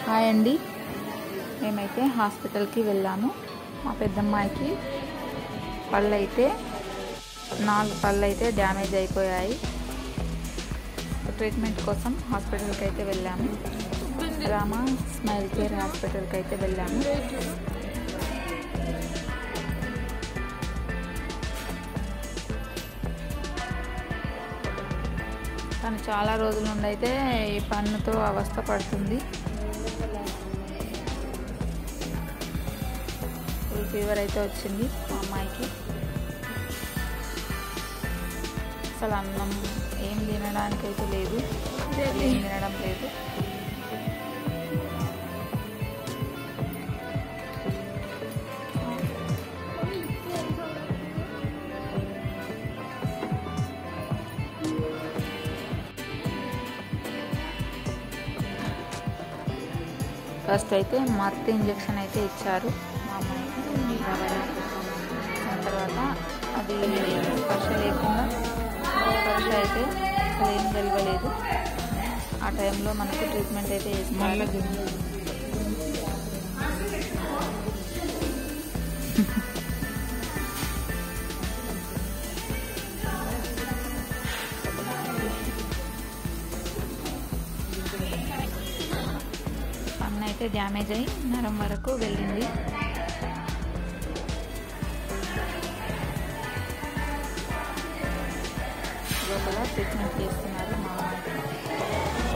Hi అండి మేమైతే హాస్పిటల్కి వెళ్ళాము మా పెద్దమ్మాయికి పళ్ళు అయితే నాలుగు పళ్ళు అయితే డ్యామేజ్ అయిపోయాయి ట్రీట్మెంట్ కోసం హాస్పిటల్కి అయితే వెళ్ళాము రామ స్మైల్ కేర్ హాస్పిటల్కి అయితే వెళ్ళాము తను చాలా రోజుల నుండి అయితే ఈ పన్నుతో అవస్థ పడుతుంది ఫుల్ ఫీవర్ అయితే వచ్చింది మా అమ్మాయికి అసలు అన్నం ఏం తినడానికి అయితే లేదు అసలు ఏం తినడం లేదు ఫస్ట్ అయితే మత్తు ఇంజెక్షన్ అయితే ఇచ్చారు మా అమ్మాయికి దాని తర్వాత అది స్పర్శ లేకుండా స్పర్శ అయితే అసలు ఏం తెలియలేదు ఆ టైంలో మనకు ట్రీట్మెంట్ అయితే ఇస్తారు పన్ను అయితే డ్యామేజ్ అయ్యి నరం వరకు వెళ్ళింది లోపల ట్రీట్మెంట్ చేస్తున్నారు మా అమ్మాయికి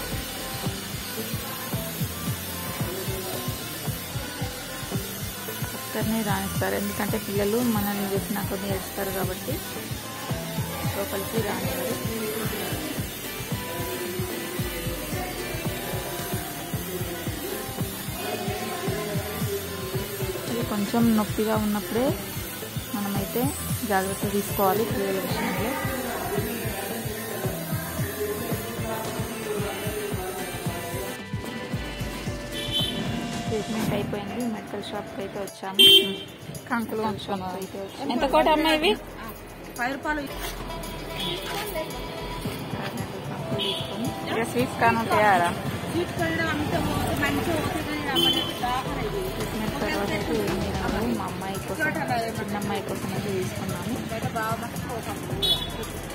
ఒక్కరిని రాణిస్తారు ఎందుకంటే పిల్లలు మనల్ని చూసిన కొన్ని ఏడుస్తారు కాబట్టి లోపలికి రానిస్తారు ఇది కొంచెం నొప్పిగా ఉన్నప్పుడే మనమైతే జాగ్రత్త తీసుకోవాలి పిల్లల విషయంలో ట్రీట్మెంట్ అయిపోయింది మెడికల్ షాప్కి అయితే వచ్చాము కంకులు షాప్కి అయితే వచ్చాము ఎంత కోట అమ్మ ఇవి పది రూపాయలు కంకులు తీసుకొని ఇక స్వీట్స్ కాను తయారా సీట్ కొనడం అంత మోసం మంచిగా పోతుంది కానీ రమ్మని దాఖలు ఇది. ట్రీట్మెంట్ తర్వాత అయితే ఏం తినాలి మా అమ్మాయి కోసం చిన్న అమ్మాయి కోసం అయితే తీసుకున్నాము బయట బాగా మస్తు పోతాం